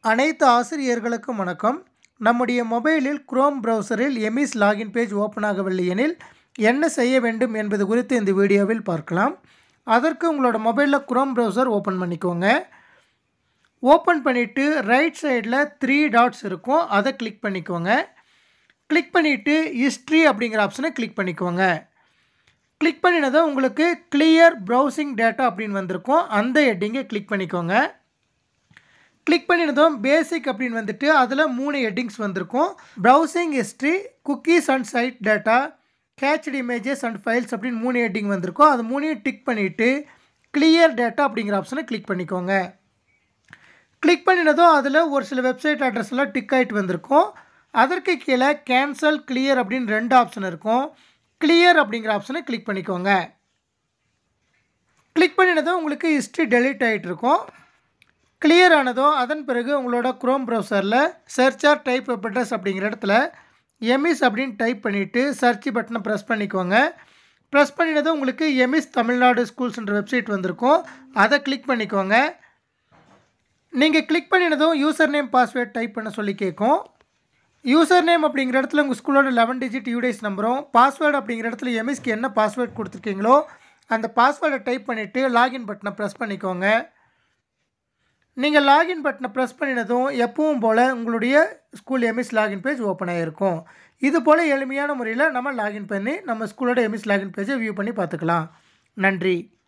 அனைத்து ஆசிரியர்களுக்கும் வணக்கம் நம்முடைய மொபைலில் குரோம் ப்ரௌசரில் எமிஸ் லாகின் பேஜ் ஓப்பன் ஆகவில்லை எனில் என்ன செய்ய வேண்டும் என்பது குறித்து இந்த வீடியோவில் பார்க்கலாம் அதற்கு உங்களோட மொபைலில் குரோம் ப்ரௌசர் ஓப்பன் பண்ணிக்கோங்க ஓப்பன் பண்ணிவிட்டு ரைட் சைடில் த்ரீ டாட்ஸ் இருக்கும் அதை கிளிக் பண்ணிக்கோங்க கிளிக் பண்ணிவிட்டு ஹிஸ்ட்ரி அப்படிங்கிற ஆப்ஷனை கிளிக் பண்ணிக்கோங்க கிளிக் பண்ணினதும் உங்களுக்கு கிளியர் ப்ரௌசிங் டேட்டா அப்படின்னு வந்திருக்கும் அந்த ஹெட்டிங்கை கிளிக் பண்ணிக்கோங்க கிளிக் பண்ணினதும் பேசிக் அப்படின்னு வந்துட்டு அதில் மூணு ஹெட்டிங்ஸ் வந்திருக்கும் browsing history cookies and site data cached images and files அப்படின்னு மூணு ஹெட்டிங் வந்திருக்கும் அது மூணையும் டிக் பண்ணிவிட்டு கிளியர் டேட்டா அப்படிங்கிற ஆப்ஷனை கிளிக் பண்ணிக்கோங்க கிளிக் பண்ணினதும் அதில் ஒரு சில வெப்சைட் அட்ரஸ் எல்லாம் டிக் ஆகிட்டு வந்திருக்கும் அதற்கு கீழே கேன்சல் கிளியர் அப்படின்னு ரெண்டு ஆப்ஷன் இருக்கும் கிளியர் அப்படிங்கிற ஆப்ஷனை கிளிக் பண்ணிக்கோங்க கிளிக் பண்ணினதும் உங்களுக்கு ஹிஸ்ட்ரி டெலீட் ஆகிட்டு இருக்கும் கிளியர் ஆனதும் அதன் பிறகு உங்களோட குரோம் ப்ரௌசரில் search or type web address அப்படிங்கிற இடத்துல எமிஸ் அப்படின்னு டைப் பண்ணிவிட்டு சர்ச் பட்டனை ப்ரெஸ் பண்ணிக்கோங்க ப்ரெஸ் பண்ணினதும் உங்களுக்கு எமிஸ் தமிழ்நாடு ஸ்கூல்ஸ்ன்ற வெப்சைட் வந்திருக்கும் அதை கிளிக் பண்ணிக்கோங்க நீங்கள் கிளிக் பண்ணினதும் யூசர் நேம் பாஸ்வேர்ட் டைப் பண்ண சொல்லி கேட்கும் யூசர் நேம் அப்படிங்கிற இடத்துல உங்கள் ஸ்கூலோட லெவன் டிஜிட் யூடேஸ் நம்பரும் பாஸ்வேர்டு அப்படிங்கிற இடத்துல எம்எஸ்க்கு என்ன பாஸ்வேர்ட் கொடுத்துருக்கீங்களோ அந்த பாஸ்வேர்டை டைப் பண்ணிவிட்டு லாகின் பட்டனை ப்ரெஸ் பண்ணிக்கோங்க நீங்கள் லாகின் பட்டனை ப்ரெஸ் பண்ணினதும் எப்பவும் போல் உங்களுடைய school MS login page open ஆகிருக்கும் இது போல் எளிமையான முறையில் நம்ம லாகின் பண்ணி நம்ம ஸ்கூலோட எம்எஸ் லாகின் பேஜை வியூ பண்ணி பார்த்துக்கலாம் நன்றி